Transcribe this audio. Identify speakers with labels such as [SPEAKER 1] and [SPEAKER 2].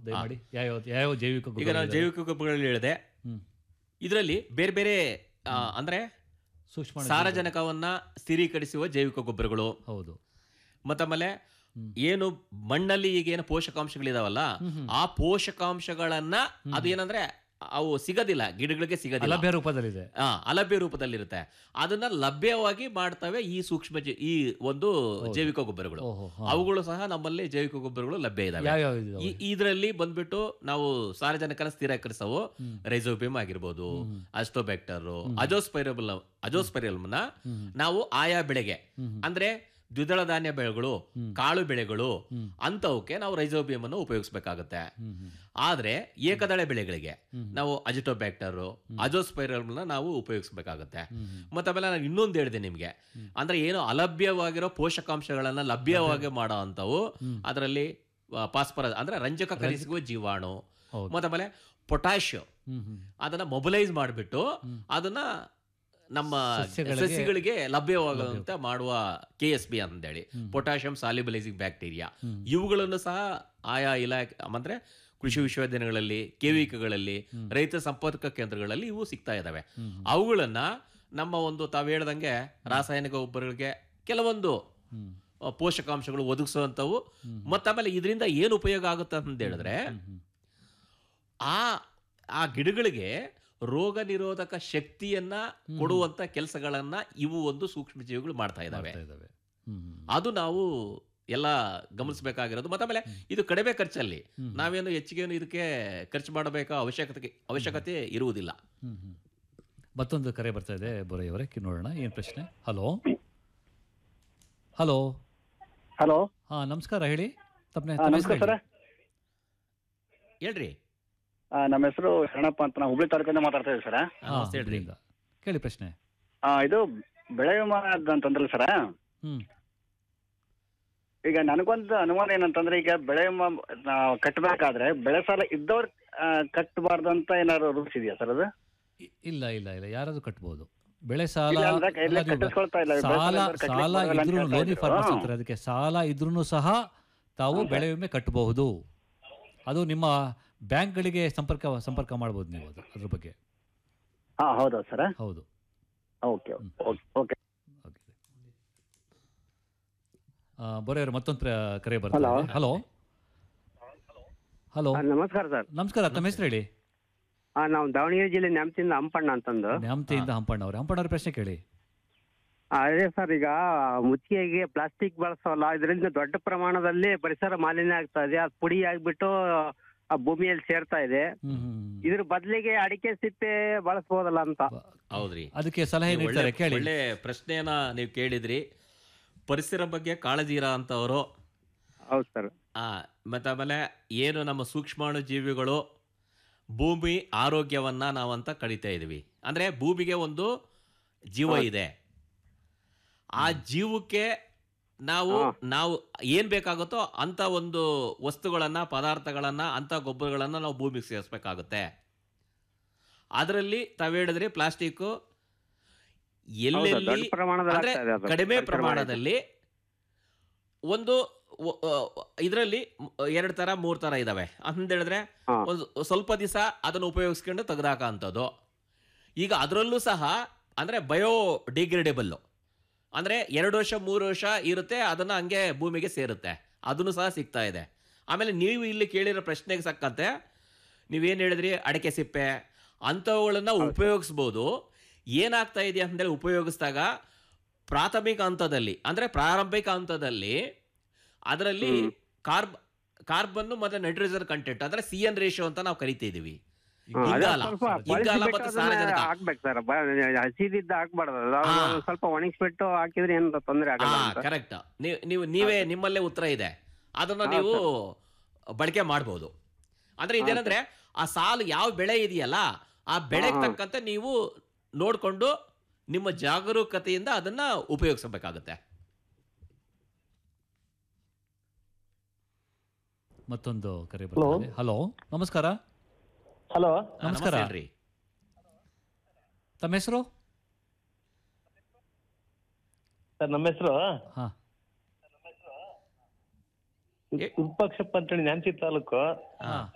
[SPEAKER 1] ದಯಮಾಡಿ ಯಾವ ಯಾವ ಜೈವಿಕ
[SPEAKER 2] ಈಗ
[SPEAKER 1] ಗೊಬ್ಬರ
[SPEAKER 2] ನಾವು ಜೈವಿಕ ಗೊಬ್ಬರಗಳಲ್ಲಿ ಹೇಳಿದೆ
[SPEAKER 1] ಹ್ಮ್.
[SPEAKER 2] ಇದರಲ್ಲಿ ಬೇರೆ ಬೇರೆ ಆ, ಅಂದ್ರೆ
[SPEAKER 1] ಸೂಕ್ಷ್ಮ
[SPEAKER 2] ಸಾರಜನಕವನ್ನ ಸ್ಥಿರೀಕರಿಸುವ ಜೈವಿಕ ಗೊಬ್ಬರಗಳು
[SPEAKER 1] ಹೌದು
[SPEAKER 2] ಮತ್ತಾಮೇಲೆ ಏನು ಮಣ್ಣಲ್ಲಿ ಈಗ ಏನು ಪೋಷಕಾಂಶಗಳಿದಾವಲ್ಲ ಆ ಪೋಷಕಾಂಶಗಳನ್ನ ಅದು ಏನಂದ್ರೆ ಅವು ಸಿಗೋದಿಲ್ಲ ಗಿಡಗಳಿಗೆ ಸಿಗೋದಿಲ್ಲ
[SPEAKER 1] ಲಭ್ಯ ರೂಪದಲ್ಲಿದೆ
[SPEAKER 2] ಆ, ಅಲಭ್ಯ ರೂಪದಲ್ಲಿರುತ್ತೆ ಅದನ್ನ ಲಭ್ಯವಾಗಿ ಮಾಡ್ತವೆ ಈ ಸೂಕ್ಷ್ಮ ಜೀ- ಈ ಒಂದು ಜೈವಿಕ ಗೊಬ್ಬರಗಳು
[SPEAKER 1] ಓಹೋ ಹಾ.
[SPEAKER 2] ಅವುಗಳು ಸಹ ನಮ್ಮಲ್ಲಿ ಜೈವಿಕ ಗೊಬ್ಬರಗಳು ಲಭ್ಯ ಇದಾವೆ
[SPEAKER 1] ಯಾವ್ಯಾವ ಇದಾವೆ?
[SPEAKER 2] ಈ- ಇದರಲ್ಲಿ ಬಂದ್ಬಿಟ್ಟು ನಾವು ಸಾರಜನಕನ ಸ್ಥಿರೀಕರಿಸವು ರೈಸೋಬಿಯಂ ಆಗಿರ್ಬೋದು ಅಸ್ಟೋಬ್ಯಾಕ್ಟರ್ ಅಜೋಸ್ಪೈರಬಲ್ ಅಜೋಸ್ಪೈರಲ್ನ ನಾವು ಆಯಾ ಬೆಳೆಗೆ ಅಂದ್ರೆ ದ್ವಿದಳ ಧಾನ್ಯ ಬೆಳೆಗಳು ಕಾಳು ಬೆಳೆಗಳು ಅಂತವಕ್ಕೆ ನಾವು ರೈಸೋಬಿಯಂ ಅನ್ನು ಉಪಯೋಗಿಸಬೇಕಾಗುತ್ತೆ ಆದ್ರೆ ಏಕದಳ ಬೆಳೆಗಳಿಗೆ ನಾವು ಅಜಿಟೋಬ್ಯಾಕ್ಟರ್ ಅಜೋಸ್ಪೈರಲ್ನ ನಾವು ಉಪಯೋಗಿಸಬೇಕಾಗುತ್ತೆ ಮತ್ತೆ ಆಮೇಲೆ ನಾನು ಇನ್ನೊಂದು ಹೇಳಿದೆ ನಿಮ್ಗೆ ಅಂದ್ರೆ ಏನು ಅಲಭ್ಯವಾಗಿರೋ ಪೋಷಕಾಂಶಗಳನ್ನ ಲಭ್ಯವಾಗಿ ಮಾಡೋ ಅಂತವು ಅದರಲ್ಲಿ ಪಾಸ್ಪರ ಅಂದ್ರೆ ರಂಜಕ ಕಲಿಸುವ ಜೀವಾಣು
[SPEAKER 1] ಹೌದು.
[SPEAKER 2] ಮತ್ತೆ ಆಮೇಲೆ ಪೊಟ್ಯಾಶ್
[SPEAKER 1] ಹ್ಮ್ ಹ್ಮ್
[SPEAKER 2] ಅದನ್ನ ಮೊಬಿಲೈಸ್ ಮಾಡಿಬಿಟ್ಟು ಅದನ್ನ ನಮ್ಮ
[SPEAKER 1] ಸಸ್ಯಗಳಿಗೆ-
[SPEAKER 2] ಸಸ್ಯಗಳಿಗೆ ಲಭ್ಯವಾಗುವಂತೆ ಮಾಡುವ ಕೆ ಎಸ್ ಬಿ ಅಂತೇಳಿ ಪೊಟ್ಯಾಷಿಯಂ ಸಾಲಿಬಲೈಸಿಂಗ್ ಬ್ಯಾಕ್ಟೀರಿಯಾ ಇವುಗಳನ್ನು ಸಹ ಆಯಾ ಇಲಾಖೆ ಅಂದ್ರೆ ಕೃಷಿ ವಿಶ್ವವಿದ್ಯಾಲಯಗಳಲ್ಲಿ ಕೆವಿಕಗಳಲ್ಲಿ ರೈತ ಸಂಪರ್ಕ ಕೇಂದ್ರಗಳಲ್ಲಿ ಇವು ಸಿಗ್ತಾ ಇದಾವೆ ಅವುಗಳನ್ನ ನಮ್ಮ ಒಂದು ತಾವು ಹೇಳ್ದಂಗೆ ರಾಸಾಯನಿಕ ಗೊಬ್ಬರಗಳಿಗೆ ಕೆಲವೊಂದು ಆ, ಪೋಷಕಾಂಶಗಳು ಒದಗಿಸುವಂಥವು ಮತ್ತಾಮೇಲೆ ಇದರಿಂದ ಏನು ಉಪಯೋಗ ಆಗುತ್ತೆ ಅಂತ ಹೇಳಿದ್ರೆ ಆ ಆ ಗಿಡಗಳಿಗೆ ರೋಗ ನಿರೋಧಕ ಶಕ್ತಿಯನ್ನ ಕೊಡುವಂತ ಕೆಲಸಗಳನ್ನ ಇವು ಒಂದು ಸೂಕ್ಷ್ಮ ಜೀವಿಗಳು ಮಾಡ್ತಾ ಇದ್ದಾವೆ
[SPEAKER 1] ಮಾಡ್ತಾ ಇದಾವೆ ಹ್ಮ್ ಹ್ಮ್.
[SPEAKER 2] ಅದು ನಾವು ಎಲ್ಲ ಗಮನಿಸಬೇಕಾಗಿರೋದು ಮತ್ತೆ ಆಮೇಲೆ ಇದು ಕಡಿಮೆ ಖರ್ಚಲ್ಲಿ ನಾವೇನು ಹೆಚ್ಚಿಗೆ ಇದಕ್ಕೆ ಖರ್ಚು ಮಾಡಬೇಕಾ ಅವಶ್ಯಕತೆ ಅವಶ್ಯಕತೆ ಇರುವುದಿಲ್ಲ
[SPEAKER 1] ಹ್ಮ್ ಹ್ಮ್. ಮತ್ತೊಂದು ಕರೆ ಬರ್ತಾ ಇದೆ ಬೋರಯ್ಯವರೇ ಕಿ ನೋಡೋಣ ಏನು ಪ್ರಶ್ನೆ ಹಲೋ ಹಲೋ
[SPEAKER 3] ಹಲೋ
[SPEAKER 1] ಹಾ ನಮಸ್ಕಾರ ಹೇಳಿ ತಪ್ಪನೆ
[SPEAKER 3] ನಮಸ್ಕಾರ ಸರ್
[SPEAKER 2] ಹೇಳ್ರಿ
[SPEAKER 3] ನಮ್ಮ ಹೆಸರು ಶರಣಪ್ಪ ಅಂತ ನಾವು ಹುಬ್ಳಿ ತಾಲೂಕಿಂದ ಮಾತಾಡ್ತಾ ಇದ್ದೀವಿ ಸರ್
[SPEAKER 2] ನಮಸ್ತೆ ಹೇಳ್ರಿ
[SPEAKER 1] ಕೇಳಿ ಪ್ರಶ್ನೆ
[SPEAKER 3] ಇದು ಬೆಳೆ ವಿಮಾ ಅಂತಂದ್ರಲ್ಲ ಸರ್
[SPEAKER 1] ಹ್ಮ್
[SPEAKER 3] ಈಗ ನನಗೊಂದು ಅನುಮಾನ ಏನಂತಂದ್ರೆ ಈಗ ಬೆಳೆ ವಿಮಾ ನಾವು ಕಟ್ಟಬೇಕಾದ್ರೆ ಬೆಳೆ ಸಾಲ ಇದ್ದವ್ರು ಕಟ್ಟಬಾರ್ದು ಅಂತ ಏನಾದ್ರು ರೂಲ್ಸ್ ಇದೆಯಾ ಸರ್ ಅದು
[SPEAKER 1] ಇ- ಇಲ್ಲ ಇಲ್ಲ ಇಲ್ಲ ಯಾರಾದ್ರೂ ಕಟ್ಬೋದು ಬೆಳೆ ಸಾಲ
[SPEAKER 3] ಇಲ್ಲ ಅಂದ್ರೆ ಕೈಲೇ
[SPEAKER 1] ಅಲ್ಲ, ನೀವು
[SPEAKER 3] ಕಟ್ಟಿಸ್ಕೊಳ್ತಾ ಇಲ್ಲ. ಬೆಳೆ
[SPEAKER 1] ಸಾಲ
[SPEAKER 3] ಸಾಲ ಇದ್ದವ್ರು ಕಟ್ಲಿಕ್ಕೆ
[SPEAKER 1] ಸಾಲ
[SPEAKER 3] ಬರಲ್ಲ ಅಂತ
[SPEAKER 1] ಇದ್ರೂ
[SPEAKER 3] ಹೇಳ್ತಾ
[SPEAKER 1] ಲೋನಿ
[SPEAKER 3] ಇದ್ರು.
[SPEAKER 1] ಫಾರ್ಮರ್ಸ್
[SPEAKER 3] ಹಾ.
[SPEAKER 1] ಅಂತಾರೆ ಅದಕ್ಕೆ ಸಾಲ ಇದ್ರೂ ಸಹ ತಾವು ಬೆಳೆ ವಿಮೆ ಕಟ್ಟಬಹುದು ಅದು ನಿಮ್ಮ ಬ್ಯಾಂಕ್ಗಳಿಗೆ ಸಂಪರ್ಕ ಸಂಪರ್ಕ ಮಾಡ್ಬೋದು ನೀವು ಅದು ಅದ್ರ ಬಗ್ಗೆ
[SPEAKER 3] ಹಾ ಹೌದಾ ಸರ್
[SPEAKER 1] ಹೌದು
[SPEAKER 3] ಓಕೆ ಓಕೆ ಓಕೆ
[SPEAKER 1] ಓಕೆ ಬರೋರು ಮತ್ತೊಂದು ಪ್ರ- ಕರೆ ಬರ್ತಾರೆ ಹಲೋ ಹಲೋ
[SPEAKER 4] ನಮಸ್ಕಾರ ಸರ್
[SPEAKER 1] ನಮಸ್ಕಾರ ತಮ್ಮ ಹೆಸರು ಹೇಳಿ
[SPEAKER 4] ಆ, ನಾವು ದಾವಣಗೆರೆ ಜಿಲ್ಲೆ ನ್ಯಾಮತಿಯಿಂದ ಹಂಪಣ್ಣ ಅಂತಂದು
[SPEAKER 1] ನ್ಯಾಮತಿಯಿಂದ ಹಂಪಣ್ಣ ಅವ್ರೆ ಹಂಪಣ್ಣ ಅವ್ರ ಪ್ರಶ್ನೆ ಕೇಳಿ
[SPEAKER 4] ಆ, ಅದೇ ಸರ್ ಈಗ ಮುಚ್ಚಿಗೆಗೆ ಪ್ಲಾಸ್ಟಿಕ್ ಬಳಸೋಲ್ಲ ಇದರಿಂದ ದೊಡ್ಡ ಪ್ರಮಾಣದಲ್ಲಿ ಪರಿಸರ ಮಾಲಿನ್ಯ ಆಗ್ತಾ ಇದೆ ಅದು ಪುಡಿ ಆಗ್ಬಿಟ್ಟು ಆ ಭೂಮಿಯಲ್ಲಿ ಸೇರ್ತಾ ಇದೆ
[SPEAKER 1] ಹ್ಮ್ ಹ್ಮ್
[SPEAKER 4] ಇದ್ರ ಬದಲಿಗೆ ಅಡಿಕೆ ಸಿಪ್ಪೆ ಬಳಸ್ಬೋದಲ್ಲ ಅಂತ
[SPEAKER 2] ಹೌದ್ರಿ
[SPEAKER 1] ಅದಕ್ಕೆ ಸಲಹೆ
[SPEAKER 2] ನೀವು
[SPEAKER 1] ನೀಡ್ತಾರೆ
[SPEAKER 2] ಒಳ್ಳೆ-
[SPEAKER 1] ಕೇಳಿ
[SPEAKER 2] ಒಳ್ಳೆ ಪ್ರಶ್ನೆಯನ್ನ ನೀವು ಕೇಳಿದ್ರಿ ಪರಿಸರ ಬಗ್ಗೆ ಕಾಳಜಿ ಇರೋ ಅಂತವರು
[SPEAKER 4] ಹೌದು ಸರ್
[SPEAKER 2] ಆ, ಮತ್ತೆ ಆಮೇಲೆ ಏನು ನಮ್ಮ ಸೂಕ್ಷ್ಮಾಣು ಜೀವಿಗಳು ಭೂಮಿ ಆರೋಗ್ಯವನ್ನ ನಾವಂತ ಕಡಿತಾ ಇದೀವಿ ಅಂದ್ರೆ ಭೂಮಿಗೆ ಒಂದು ಜೀವ ಇದೆ ಆ ಜೀವಕ್ಕೆ ನಾವು ನಾವು ಏನ್ ಬೇಕಾಗುತ್ತೋ ಅಂತ ಒಂದು ವಸ್ತುಗಳನ್ನ ಪದಾರ್ಥಗಳನ್ನ ಅಂತ ಗೊಬ್ಬರಗಳನ್ನ ನಾವು ಭೂಮಿಗೆ ಸೇರಿಸ್ಬೇಕಾಗುತ್ತೆ ಅದರಲ್ಲಿ ತಾವ್ ಹೇಳಿದ್ರಿ ಪ್ಲಾಸ್ಟಿಕ್ ಎಲ್ಲೆಲ್ಲಿ
[SPEAKER 4] ದೊಡ್ಡ ಪ್ರಮಾಣದಲ್ಲಿ
[SPEAKER 2] ಅಂದ್ರೆ
[SPEAKER 4] ಆಗ್ತಾ ಇದೆ ಅದು.
[SPEAKER 2] ಕಡಿಮೆ
[SPEAKER 4] ಪರಿಸರ
[SPEAKER 2] ಪ್ರಮಾಣದಲ್ಲಿ ಒಂದು ಇದರಲ್ಲಿ ಎರಡು ತರ ಮೂರ್ ತರ ಇದಾವೆ ಅಂತ ಹೇಳಿದ್ರೆ
[SPEAKER 4] ಹಾ.
[SPEAKER 2] ಒಂದು ಸ್ವಲ್ಪ ದಿವಸ ಅದನ್ನು ಉಪಯೋಗಿಸ್ಕೊಂಡು ತೆಗೆದಾಕ ಅಂತದ್ದು ಈಗ ಅದರಲ್ಲೂ ಸಹ ಅಂದ್ರೆ ಬಯೋ ಡಿಗ್ರೇಡೇಬಲ್ ಅಂದ್ರೆ ಎರಡು ವರ್ಷ ಮೂರು ವರ್ಷ ಇರುತ್ತೆ ಅದನ್ನ ಹಂಗೆ ಭೂಮಿಗೆ ಸೇರುತ್ತೆ ಅದನ್ನು ಸಹ ಸಿಗ್ತಾ ಇದೆ ಆಮೇಲೆ ನೀವು ಇಲ್ಲಿ ಕೇಳಿರೋ ಪ್ರಶ್ನೆಗೆ ಸಕ್ಕಂತೆ ನೀವೇನು ಹೇಳಿದ್ರಿ ಅಡಿಕೆ ಸಿಪ್ಪೆ ಅಂಥವುಗಳನ್ನ ಉಪಯೋಗಿಸ್ಬೋದು ಏನಾಗ್ತಾ ಇದೆ ಅಂತೇಳಿ ಉಪಯೋಗಿಸಿದಾಗ ಪ್ರಾಥಮಿಕ ಹಂತದಲ್ಲಿ ಅಂದ್ರೆ ಪ್ರಾರಂಭಿಕ ಹಂತದಲ್ಲಿ ಅದರಲ್ಲಿ ಕಾರ್ಬ್ ಕಾರ್ಬನ್ ಮತ್ತೆ ನೈಟ್ರೋಜನ್ ಕಂಟೆಂಟ್ ಅಂದ್ರೆ ಸಿ ಎನ್ ರೇಷಿಯೋ ಅಂತ ನಾವು ಕರಿತಿದೀವಿ
[SPEAKER 4] ಹಾ, ಅದೇ
[SPEAKER 2] ಇಂಗಾಲ
[SPEAKER 4] ಸ್ವಲ್ಪ
[SPEAKER 2] ಇಂಗಾಲ
[SPEAKER 4] ಬಳಸಿಬಿಟ್ಟು
[SPEAKER 2] ಮತ್ತೆ
[SPEAKER 4] ಅದನ್ನ
[SPEAKER 2] ಸಾರಜನಕ
[SPEAKER 4] ಹಾಕ್ಬೇಕು ಸರ್ ಹಸಿದಿದ್ದ ಹಾಕ್ಬಾರ್ದು ಅದು
[SPEAKER 2] ಹಾ.
[SPEAKER 4] ಒಂದು ಸ್ವಲ್ಪ ಒಣಗಿಸ್ಬಿಟ್ಟು ಹಾಕಿದ್ರೆ ಏನು ತೊಂದರೆ ಆಗಲ್ಲ
[SPEAKER 2] ಹಾ
[SPEAKER 4] ಅಂತ.
[SPEAKER 2] ಕರೆಕ್ಟ್ ನೀವು ನೀವು ನೀವೇ ನಿಮ್ಮಲ್ಲೇ ಉತ್ತರ ಇದೆ ಅದನ್ನ ನೀವು ಬಳಕೆ ಮಾಡ್ಬೋದು ಅಂದ್ರೆ ಇದೇನಂದ್ರೆ ಆ ಸಾಲು ಯಾವ ಬೆಳೆ ಇದೆಯಲ್ಲ ಆ ಬೆಳೆಗೆ ತಕ್ಕಂತೆ ನೀವು ನೋಡ್ಕೊಂಡು ನಿಮ್ಮ ಜಾಗರೂಕತೆಯಿಂದ ಅದನ್ನ ಉಪಯೋಗಿಸಬೇಕಾಗುತ್ತೆ
[SPEAKER 1] ಮತ್ತೊಂದು ಕರೆ ಬರ್ತಾರೆ ಹಲೋ ನಮಸ್ಕಾರ
[SPEAKER 5] ಹಲೋ
[SPEAKER 1] ನಮಸ್ಕಾರ
[SPEAKER 2] ನಮಸ್ತೆ ಹೇಳ್ರಿ
[SPEAKER 1] ತಮ್ಮ ಹೆಸರು
[SPEAKER 5] ಸರ್ ನಮ್ಮ ಹೆಸರು
[SPEAKER 1] ಹಾ
[SPEAKER 5] ವಿರೂಪಾಕ್ಷಪ್ಪ ಅಂತೇಳಿ ನ್ಯಾಮತಿ ತಾಲೂಕು
[SPEAKER 1] ಹಾ